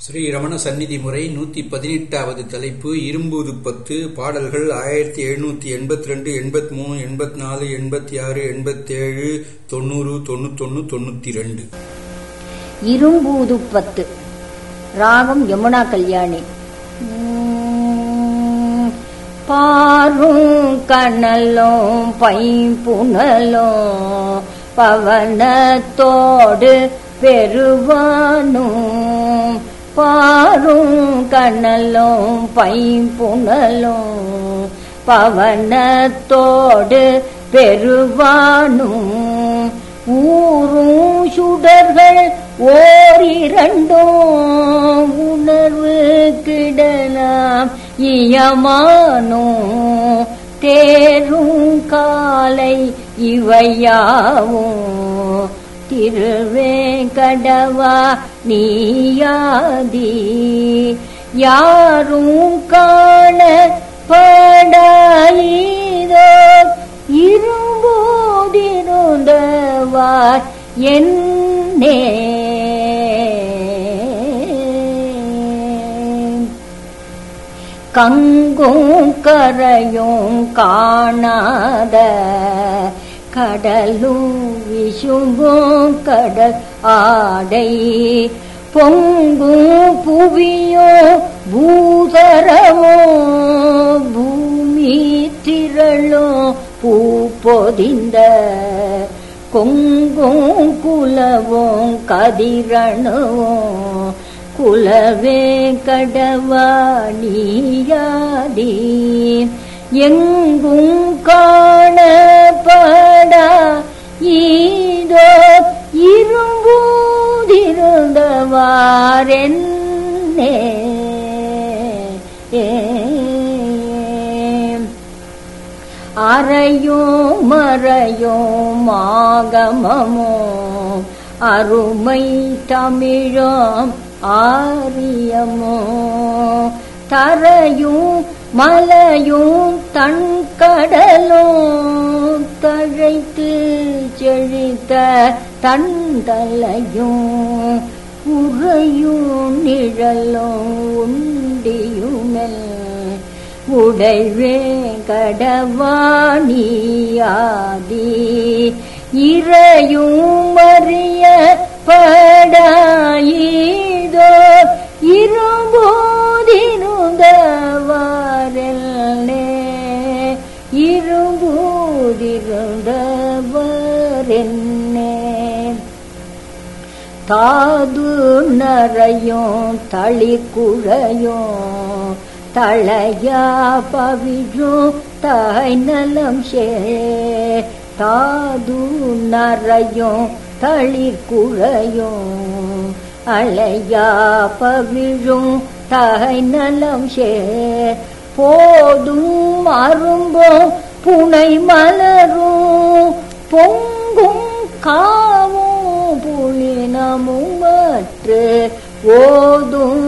ஸ்ரீ ரமண சந்நிதி முறை நூத்தி பதினெட்டாவது தலைப்பு இரும்புது பத்து பாடல்கள் ஆயிரத்தி எழுநூத்தி எண்பத்தி ரெண்டு எண்பத்தி மூணு எண்பத்தி நாலு எண்பத்தி ஆறு எண்பத்தேழு தொண்ணூறு தொண்ணூத்தொன்னு தொண்ணூத்தி ரெண்டு இரும்பூதுப்பத்து ராகம் யமுனா கல்யாணி உம், பாரும் கனலும் பைம்புணலும் பவனத்தோடு பெருவானும் பாரும் கனலும் பைம்புணலும் பவனத்தோடு பெருவானும் ஊரும் சுடர்கள் ஓரிரண்டும் உணர்வு கிடலாம் இயமானோ தேரும் காலை இவையாவும் திருவேங்கடவா நீயாதி யாரும் காண படாயிதோ இரும்போதிருந்தவார் என்னே கங்கும் கரையும் காணாத கடலும் விசும்பும் கடல் ஆடை பொங்கும் புவியோ பூதரவோ பூமி திரளோ பூ பொதிந்த கொங்கும் குலவும் கதிரணுவும் குலவே கடவாணியாதி எங்கும் காணப்படா ஈதோ இரும்பூதிருந்தவாரென்னே அறையும் மறையும் ஆகமமோ அருமை தமிழோம் ஆரியமோ தரையும் மலையும் தன் கடலும் தழைத்து செழித்த தண்டலையும் உறையும் நிழலும் உண்டியுமெல் உடைவே கடவாணியாதி இறையும் அறிய படாயிதோ இரும்போதிருந்தவாரெல்லே இரும்போதிருந்தவரென்னே தாது நரையும் தளிக்குழையும் தளையா பவிழும் தாய் நலம் சே தாது நரையும் தளிக்குழையும் அலையா பவிழும் தாய் நலம் சே போதும் அரும்பும் புனை மலரும் பொங்கும் காவும் புலினமும் மற்று ஓதும்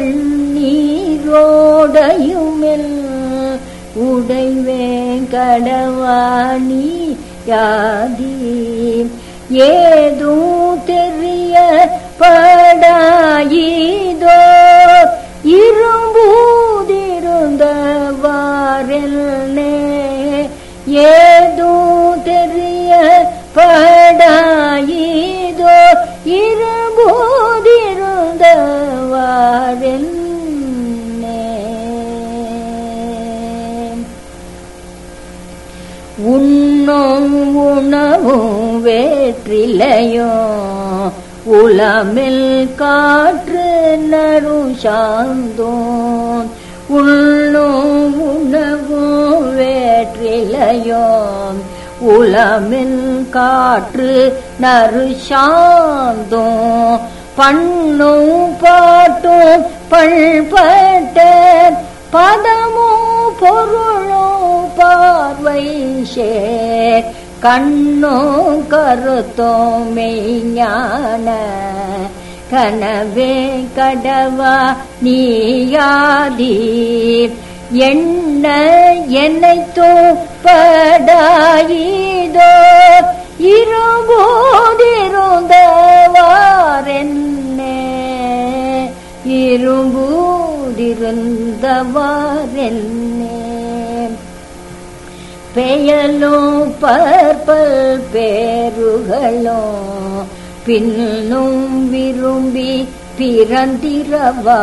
தண்ணீரோடையுமெல் உடைவேன் கடவாணி யாதி ஏதும் தெரிய படாயிதோ இரும்பூதிருந்தவாரெல்லே ஏதும் தெரிய படாயிதோ இரும்போதிருந்தவாரென்னே உண்ணும் உணவும் வேற்றிலையோ உளமில் காற்று நரும் சாந்தோம் உண்ணும் உணவும் வேற்றிலையோ உளமில் காற்று நறு சாந்தோம் பண்ணும் பாட்டும் பண்பட்ட பதமும் பொருளும் பார்வை சேர் கண்ணும் கருத்தும் மெய்ஞான கனவே கடவா நீயாதி என்ன என்னை தோப்படாயிதோ இருபோதிருந்தவாரென்னே இரும்பூதிருந்தவாரென்னே பெயலும் பற்பல் பேருகளும் பின்னும் விரும்பி பிறந்திரவா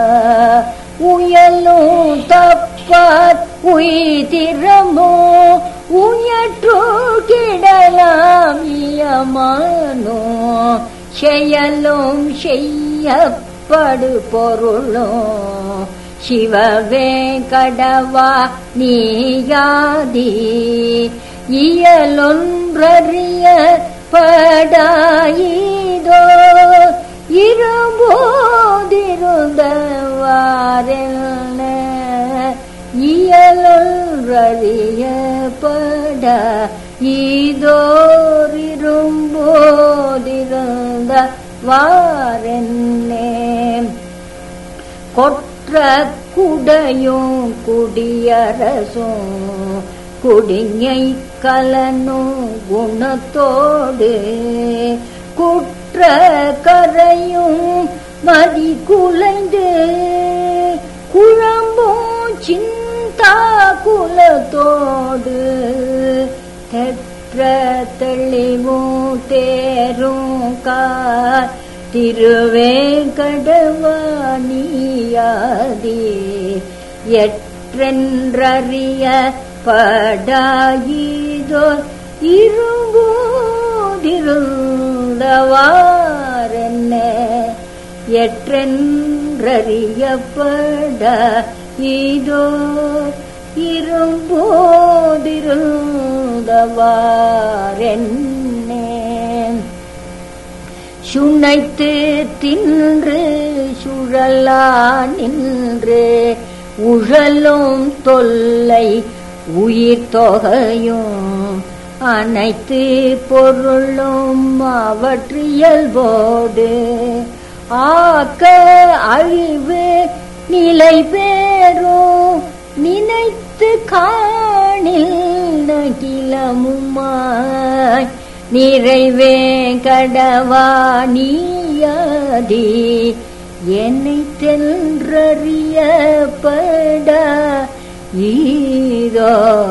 உயலும் தப்பார் உயிதிரமோ உயற்று கிடலாம் இயமானோ செயலும் செய்யப்படு பொருளும் சிவவே கடவா நீயாதி இயலொன்றறிய படாயிதோ இரும்போதிருந்தவாரெல்ல இயலொன்றறிய பட இதோரிரும்போதிருந்த வாரென்னே கொற்ற குடையும் குடியரசும் குடிஞை கலனும் குணத்தோடு குற்ற கரையும் மதி குலைந்து குழம்பும் சிந்தா குலத்தோடு தெற்ற தெளிவும் தேரும் கார் திருவேங்கடவாணியாதி எற்றென்றறிய படாயிதோ இரும்பூதிருந்தவாரென்ன எற்றென்றறியப்பட இதோ இரும்போதிருந்தவாரென்னே சுனைத்து தின்று சுழலா நின்று உழலும் தொல்லை உயிர் தொகையும் அனைத்து பொருளும் அவற்றியல்போடு ஆக்க அழிவு நிலை பேரும் நினைத்து காணில் நகிலமுமாய் நிறைவே கடவா நீயாதி என்னை தென்றறியப்பட ஈதோ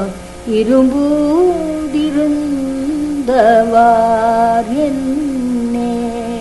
இரும்பூதிருந்தவார் என்னே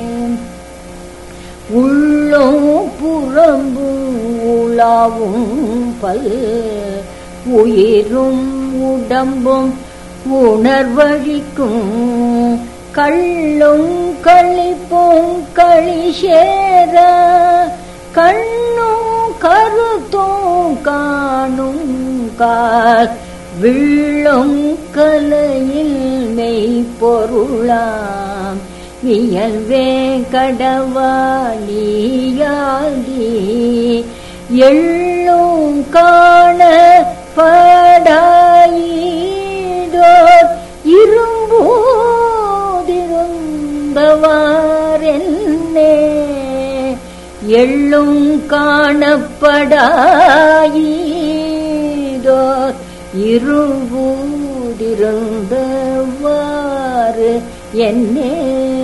உள்ளும் புறம்பும் உலாவும் பல் உயிரும் உடம்பும் உணர்வழிக்கும் கள்ளும் களிப்பும் களி சேர கண்ணும் கருத்தும் காணும் கால் விள்ளும் கலையில் மெய்ப்பொருளாம் இயல்வே கடவாளியாகி எள்ளும் காண படாயிடோர் இரும்பூதிருந்தவாரென்னே எள்ளும் காணப்படாயிடோர் இரும்பூதிருந்தவாறு என்னே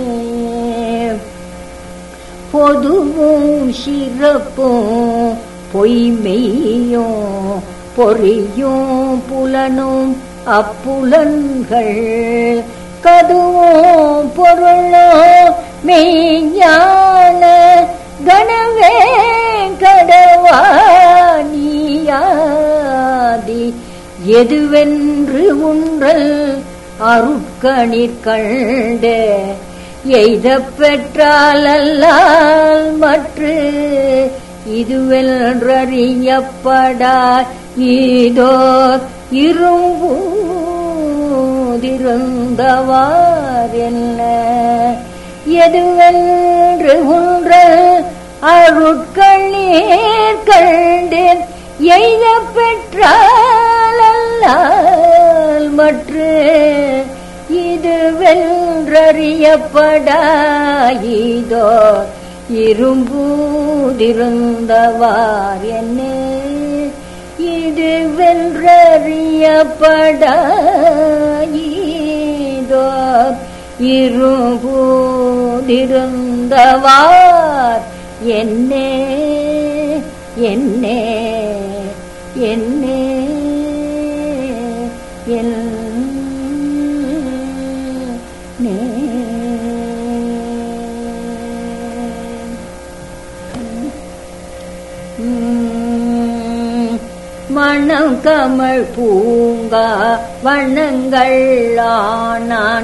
பொதுவும் சிறப்பும் பொய்மெய்யும் பொறியும் புலனும் அப்புலன்கள் கதுவும் பொருளோ மெய்ஞான கணவே கடவாணியாதி எதுவென்று உன்றல் அருட்கணிற் கண்டு எய்த பெற்றால் அல்லால் மற்ற இதுவென்றறியப்படா இதோ இரும்பூதிருந்தவார் என்ன எதுவென்று உன்ற அருட்கண்ணீர் கண்டு எய்த பெற்றால் அல்லால் மற்ற இது வென்றறியப்படாயிதோ இரும்பூதிருந்தவார் என்ன இது வென்றறியப்படாயிதோ இரும்பூதிருந்தவார் என்னே என்னே என்னே என் மணம் கமல் பூங்கா வண்ணங்கள் ஆனான்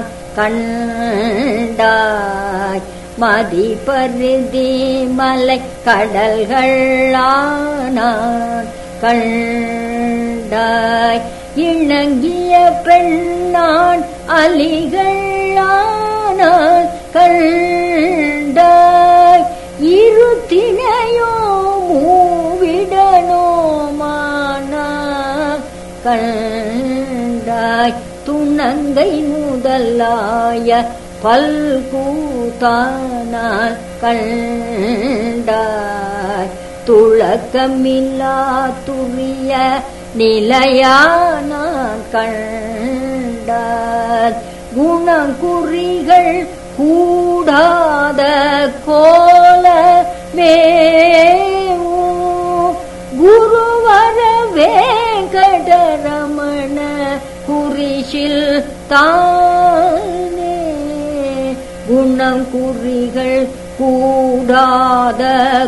கண்டாய் மதி பருதி மலை கடல்கள் ஆனான் கண்டாய் இணங்கிய பெண்ணான் அலிகள் ஆனான் கண்டாய் இருத்தினையோ மூவிடனோமானான் கண்டாய் துணங்கை முதலாய பல்கூத்தானால் கண்டாய் துளக்கமில்லா துரிய நிலையானான் கண்டார் குணங்குறிகள் கூடாத கோல குருவர வேங்கடரமண குறிஷில் தானே குணங்குறிகள் கூடாத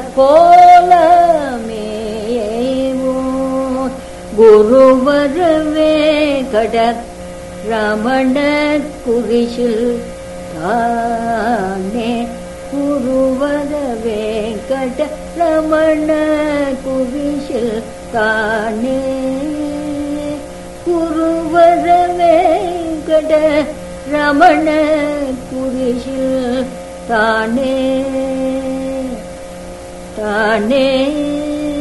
கோலமேவோ குருவர வேங்கட ரமண குறிஷில் தானே குருவர வேங்கட ரமண குறிஷில் தானே குருவர வேங்கட ரமண குறிஷில் தானே தானே